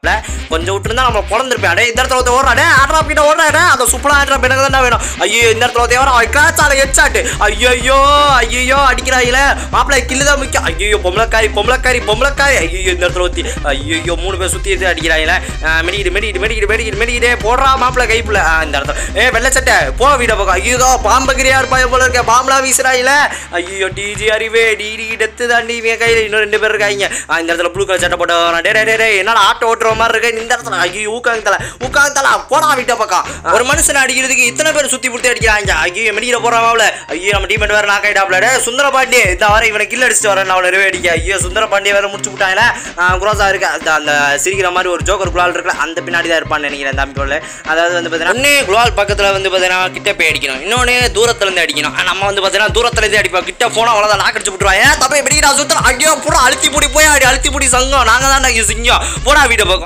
கொஞ்சம் விட்டுருந்தா நம்ம பிறந்திருப்பேன் அடே இந்த இடத்துல ஒருத்தன் ஓடுறாடே ஆட்ரா கிட்ட ஓடுறாடே அந்த சூப்பரா ஆட்ரா எனக்கு தான் வேணும் ஐயோ இந்த இடத்துல ஒருத்தன் வரான் அவன் கிராச்சால ஹெட்ஷாட் ஐயோ ஐயோ அடிக்கிறாயில மாப்பிள்ளை கில்லு தான் முக்கியம் ஐயோ பொம்பளைக்காரி பொம்பளைக்காரி பொம்பளைக்காரி ஐயோ இந்த இடத்துல ஊத்தி ஐயோ மூணு பேர் சுத்தி எடுத்து அடிக்கிறாயில மெடிக்கிட்டு மெடிக்கிட்டு மெடிக்கிட்டு மெடிக்கிட்டு மெடிக்கிட்டே போடுறா மாப்பிள்ளை கைப்புல ஆ, இந்த இடத்துல ஏ வெள்ளை சட்டை போ வீட பக்கம் ஐயோ பாம்பகிரியா இருப்பாய போல இருக்க பாம்பலா வீசுறாயில ஐயோ டிஜி அறிவே டிடி டெத்து தாண்டி இவன் கையில இன்னும் ரெண்டு பேர் இருக்காங்க ஆ, இந்த இடத்துல ப்ளூ கலர் சட்டை போட்டு வரான். டே டே, டே டே என்னடா ஆட்டோ ஓட்டுற மாதிரி இருக்கு இந்த இடத்துல ஐயோ ஊக்காங்க தலை ஊக்காங்க தலை போடா வீட்ட பக்கம் ஒரு மனுஷனை அடிக்கிறதுக்கு இத்தனை பேர் சுத்தி புடுத்தி அடிக்கிறாங்க ஐயோ மெடிக்கிற போறாமாவில் ஐயோ நம்ம டீம் வேற நாக் ஆயிட்டாப்ல டே சுந்தர பாண்டியே இந்த வர இவனை கில் அடிச்சுட்டு வரேன் அவனை நிறைவே அடிக்க ஐயோ சுந்தர பாண்டியே வேற முடிச்சு விட்டாங்களே குரோசா இருக்கு அந்த அந்த சிரிக்கிற மாதிரி ஒரு ஜோக்கர் குலால் இருக்குல்ல அந்த பின்னாடி தான் இருப்பான்னு நினைக்கிறேன் அந்த அமைப்போல அதாவது வந்து பார்த்தீங்கன்னா ஒன்னே குலால் பக்கத்தில் வந்து பார்த்தீங்கன்னா கிட்ட போய் அடிக்கணும் இன்னொன்று தூரத்துல இருந்து அடிக்கணும் ஆனா, நம்ம வந்து பார்த்தீங்கன்னா தூரத்துல இருந்து அடிப்போம் கிட்ட போனா அவ்வளோதான் லாக் அடிச்சு விட்டுருவாங்க ஏன் தப்பே பிடிக்கிறா சுத்தம் ஐயோ பூரா அழுத்தி பூடி போய் அடி அழுத்தி பூடி சங்கம் நாங்கள் தான் சிங்கம் போடா வீட்டை பக்கம்